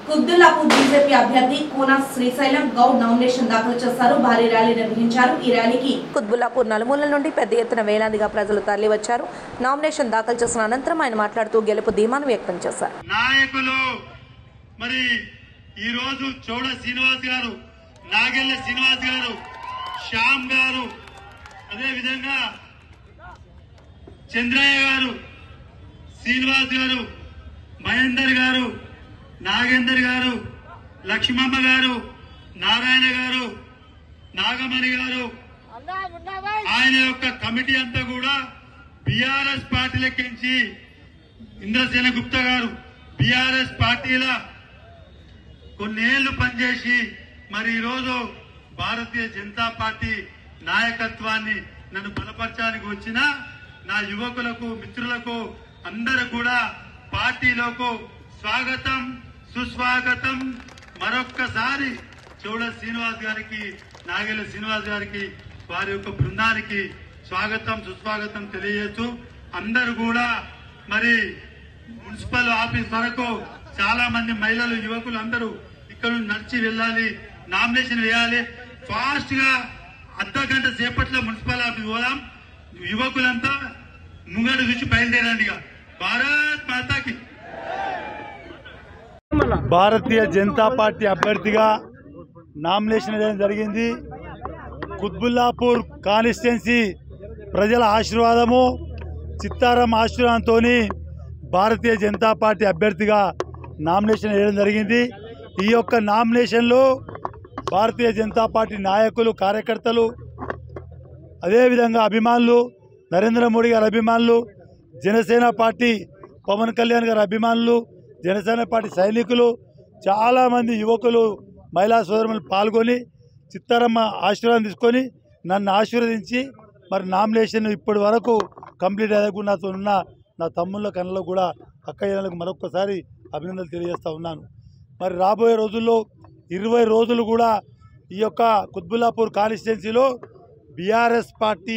కుద్దులాపూర్ BJP అభ్యర్థి కూనా Srisailam Goud nomination దాఖలు చేశారు భారీ ర్యాలీ నిర్వహించారు ఈ ర్యాలీకి కుత్బుల్లాపూర్ నలుమూలల నుండి పెద్ద ఎత్తున వేలాదిగా ప్రజలు తరలివచ్చారు నామినేషన్ దాఖలు చేసిన అనంతరం ఆయన మాట్లాడుతూ గెలుపు ధీమాను వ్యక్తం చేశారు నాయకులు మరి ఈ రోజు చౌడ శ్రీనివాస్ గారు నాగెల్ల శ్రీనివాస్ గారు శ్యామ్ గారు అదే విధంగా చంద్రయ్య గారు శ్రీనివాస్ గారు మహేందర్ గారు నాగేందర్ గారు లక్ష్మమ్మ గారు నారాయణ గారు నాగమణి గారు ఆయన యొక్క కమిటీ అంతా కూడా బీఆర్ఎస్ పార్టీలకించి ఇంద్రసేన గుప్తా గారు బీఆర్ఎస్ పార్టీల కొన్నేళ్లు పనిచేసి మరి ఈరోజు భారతీయ జనతా పార్టీ నాయకత్వాన్ని నన్ను బలపరచడానికి వచ్చిన నా యువకులకు మిత్రులకు అందరూ కూడా పార్టీలోకి స్వాగతం సుస్వాగతం మరొక్కసారి చౌడ శ్రీనివాస్ గారికి నాగేల శ్రీనివాస్ గారికి వారి యొక్క బృందానికి స్వాగతం సుస్వాగతం తెలియజేస్తూ అందరూ కూడా మరి మున్సిపల్ ఆఫీస్ వరకు చాలా మంది మహిళలు యువకులు అందరూ ఇక్కడ నుంచి నడిచి వెళ్ళాలి నామినేషన్ వేయాలి ఫాస్ట్ గా అర్ధ గంట సేపట్లో మున్సిపల్ ఆఫీస్ పోదాం యువకులంతా ముంగడు చూసి బయలుదేరండి ఇక. భారత్ మాతాకి భారతీయ జనతా పార్టీ అభ్యర్థిగా నామినేషన్ వేయడం జరిగింది కుత్బుల్లాపూర్ కాన్స్టిట్యున్సీ ప్రజల ఆశీర్వాదము చిత్తారం ఆశీర్వాదంతో భారతీయ జనతా పార్టీ అభ్యర్థిగా నామినేషన్ వేయడం జరిగింది ఈ యొక్క నామినేషన్లో భారతీయ జనతా పార్టీ నాయకులు కార్యకర్తలు అదేవిధంగా అభిమానులు నరేంద్ర మోడీ గారి అభిమానులు జనసేన పార్టీ పవన్ కళ్యాణ్ గారి అభిమానులు జనసేన పార్టీ సైనికులు చాలామంది యువకులు మహిళా సోదరులు పాల్గొని చిత్తారమ్మ ఆశీర్వాదం తీసుకొని నన్ను ఆశీర్వదించి మరి నామినేషన్ ఇప్పటి వరకు కంప్లీట్ అయ్యకుండా నాతో ఉన్న నా తమ్ముళ్ళ కళ్ళలో కూడా అక్కయ్యలకు మరొకసారి అభినందనలు తెలియజేస్తా ఉన్నాను మరి రాబోయే రోజుల్లో ఇరవై రోజులు కూడా ఈ యొక్క కుత్బుల్లాపూర్ కాన్స్టిట్యున్సీలో బీఆర్ఎస్ పార్టీ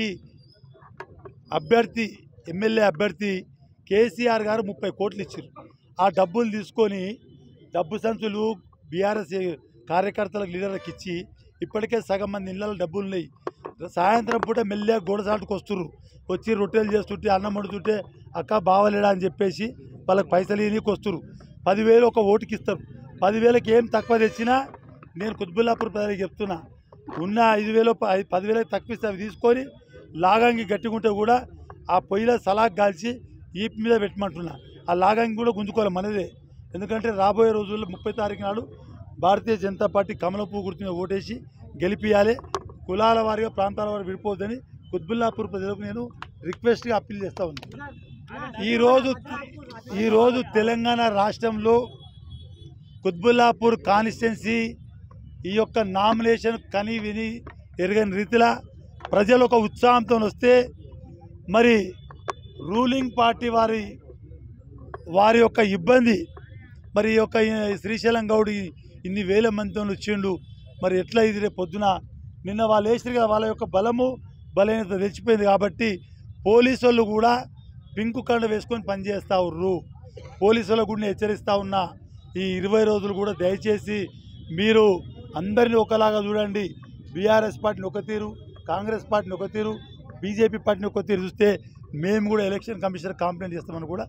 అభ్యర్థి ఎమ్మెల్యే అభ్యర్థి కేసీఆర్ గారు ముప్పై కోట్లు ఇచ్చారు ఆ డబ్బులు తీసుకొని డబ్బు సంచులు బీఆర్ఎస్ కార్యకర్తలకు లీడర్లకు ఇచ్చి ఇప్పటికే సగం మంది ఇళ్ళలో డబ్బులు ఉన్నాయి సాయంత్రం పూట మెల్లగా గోడసాటుకు వస్తుర్రు వచ్చి రొట్టెలు చేస్తుంటే అన్నం వండుతుంటే అక్క బావలేడా అని చెప్పేసి వాళ్ళకి పైసలు ఇనికి వస్తురు పదివేలు ఒక ఓటుకి ఇస్తారు పదివేలకి ఏం తక్కువ తెచ్చినా నేను కుత్బుల్లాపూర్ ప్రజలకు చెప్తున్నా ఉన్న ఐదు వేలు ప- పదివేలకు తక్కువ ఇస్తే అవి తీసుకొని లాగంగి గట్టిగుంటే కూడా ఆ పొయ్యిలో సలాగ్ కాల్చి ఈప్ మీద పెట్టమంటున్నా ఆ లాగంగి కూడా గుంజుకోవాలి మనదే ఎందుకంటే రాబోయే రోజుల్లో ముప్పై తారీఖు నాడు భారతీయ జనతా పార్టీ కమల పువ్వు గుర్తు మీద ఓటేసి గెలిపియాలి కులాల వారిగా ప్రాంతాల వారు విడిపోవద్దని కుత్బుల్లాపూర్ ప్రజలకు నేను రిక్వెస్ట్గా అప్పీల్ చేస్తా ఉన్నాను ఈరోజు ఈరోజు తెలంగాణ రాష్ట్రంలో కుత్బుల్లాపూర్ కాన్స్టిట్యున్సీ ఈ యొక్క నామినేషన్ కని విని ఎరగని రీతిలో ప్రజలు ఒక ఉత్సాహంతో వస్తే మరి రూలింగ్ పార్టీ వారి వారి యొక్క ఇబ్బంది మరి ఈ యొక్క ఈ శ్రీశైలం గౌడ్ ఈ- ఇన్ని వేల మందితో వచ్చిండు మరి ఎట్లా ఇది రేపు పొద్దున నిన్న వాళ్ళు వేసారు కదా వాళ్ళ యొక్క బలము బలహీనత తెచ్చిపోయింది కాబట్టి పోలీసు వాళ్ళు కూడా పింకు కండ వేసుకొని పనిచేస్తూ ఉర్రు పోలీసు వాళ్ళకు కూడా నేను హెచ్చరిస్తూ ఉన్నా ఈ ఇరవై రోజులు కూడా దయచేసి మీరు అందరినీ ఒకలాగా చూడండి బీఆర్ఎస్ పార్టీని ఒక తీరు కాంగ్రెస్ పార్టీని ఒక తీరు బీజేపీ పార్టీని ఒక తీరు చూస్తే మేము కూడా ఎలక్షన్ కమిషనర్ కంప్లైంట్ చేస్తామని కూడా